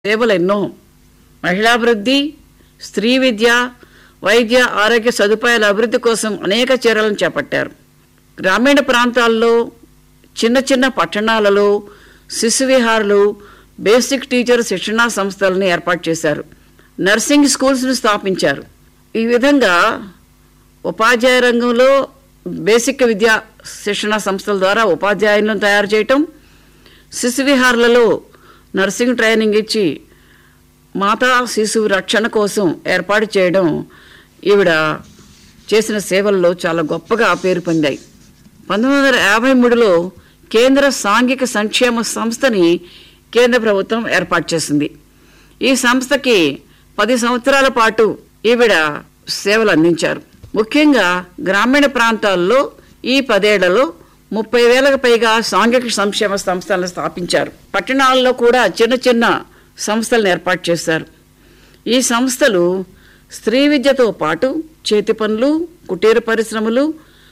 సేవలు ఎన్నో మహిళాభివృద్ధి స్త్రీ విద్య వైద్య ఆరోగ్య సదుపాయాల అభివృద్ధి కోసం అనేక చర్యలను చేపట్టారు గ్రామీణ ప్రాంతాల్లో చిన్న చిన్న పట్టణాలలో శిశు విహారులు బేసిక్ టీచర్ శిక్షణా సంస్థలను ఏర్పాటు చేశారు నర్సింగ్ స్కూల్స్ను స్థాపించారు ఈ విధంగా ఉపాధ్యాయ రంగంలో బేసిక్ విద్యా శిక్షణా సంస్థల ద్వారా ఉపాధ్యాయులను తయారు చేయటం శిశు విహార్లలో నర్సింగ్ ట్రైనింగ్ ఇచ్చి మాతా శిశువు రక్షణ కోసం ఏర్పాటు చేయడం ఈవిడ చేసిన సేవల్లో చాలా గొప్పగా పేరు పొందాయి పంతొమ్మిది వందల యాభై మూడులో కేంద్ర సాంఘిక సంక్షేమ సంస్థని కేంద్ర ప్రభుత్వం ఏర్పాటు చేసింది ఈ సంస్థకి పది సంవత్సరాల పాటు ఈవిడ సేవలు అందించారు ముఖ్యంగా గ్రామీణ ప్రాంతాల్లో ఈ పదేళ్లలో ముప్పై వేలకు పైగా సాంఘిక సంక్షేమ సంస్థలను స్థాపించారు పట్టణాల్లో కూడా చిన్న చిన్న సంస్థలను ఏర్పాటు చేశారు ఈ సంస్థలు స్త్రీ విద్యతో పాటు చేతి పనులు కుటీర పరిశ్రమలు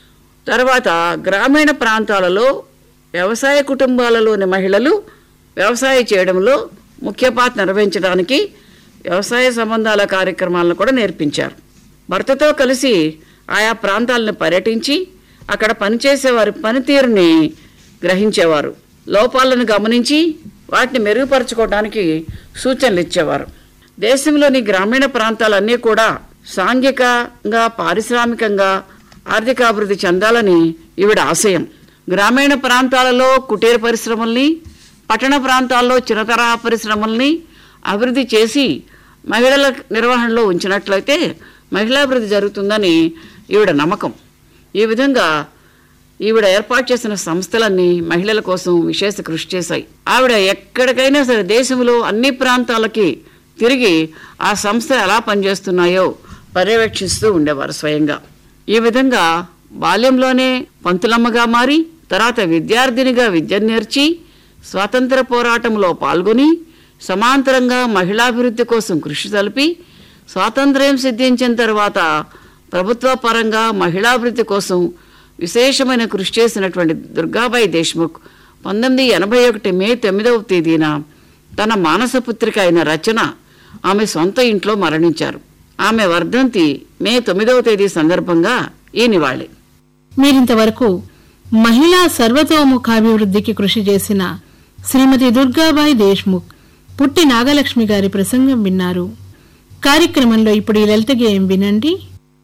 తర్వాత గ్రామీణ ప్రాంతాలలో వ్యవసాయ కుటుంబాలలోని మహిళలు వ్యవసాయం చేయడంలో ముఖ్య పాత్ర నిర్వహించడానికి వ్యవసాయ సంబంధాల కార్యక్రమాలను కూడా నేర్పించారు భర్తతో కలిసి ఆయా ప్రాంతాలను పర్యటించి అక్కడ పనిచేసే వారి పనితీరుని గ్రహించేవారు లోపాలను గమనించి వాటిని మెరుగుపరచుకోవడానికి సూచనలు ఇచ్చేవారు దేశంలోని గ్రామీణ ప్రాంతాలన్నీ కూడా సాంఘికంగా పారిశ్రామికంగా ఆర్థికాభివృద్ధి చెందాలని ఈవిడ ఆశయం గ్రామీణ ప్రాంతాలలో కుటీర పరిశ్రమల్ని పట్టణ ప్రాంతాల్లో చిన్న తరహా పరిశ్రమల్ని అభివృద్ధి చేసి మహిళల నిర్వహణలో ఉంచినట్లయితే మహిళాభివృద్ధి జరుగుతుందని ఈవిడ నమ్మకం ఈ విధంగా ఈవిడ ఏర్పాటు చేసిన సంస్థలన్నీ మహిళల కోసం విశేష కృషి చేశాయి ఆవిడ ఎక్కడికైనా సరే దేశంలో అన్ని ప్రాంతాలకి తిరిగి ఆ సంస్థ ఎలా పనిచేస్తున్నాయో పర్యవేక్షిస్తూ ఉండేవారు స్వయంగా ఈ విధంగా బాల్యంలోనే పంతులమ్మగా మారి తర్వాత విద్యార్థినిగా విద్య నేర్చి స్వాతంత్ర పోరాటంలో పాల్గొని సమాంతరంగా మహిళాభివృద్ధి కోసం కృషి తెలిపి స్వాతంత్ర్యం సిద్ధించిన తర్వాత ప్రభుత్వ పరంగా మహిళాభివృద్ధి కోసం విశేషమైన కృషి చేసినటువంటి దుర్గాబాయి దేశ్ముఖ్ పంతొమ్మిది ఎనభై ఒకటి మే తొమ్మిదవ తేదీన తన మానసపుత్రిక అయిన రచన ఆమె సొంత ఇంట్లో మరణించారు ఆమె వర్ధంతి మే తొమ్మిదవ తేదీ సందర్భంగా ఈ నివాళి మీరింతవరకు మహిళా సర్వతోముఖాభివృద్ధికి కృషి చేసిన శ్రీమతి దుర్గాబాయి దేశ్ముఖ్ పుట్టి నాగలక్ష్మి గారి ప్రసంగం విన్నారు కార్యక్రమంలో ఇప్పుడు ఈ లలిత గేయం వినండి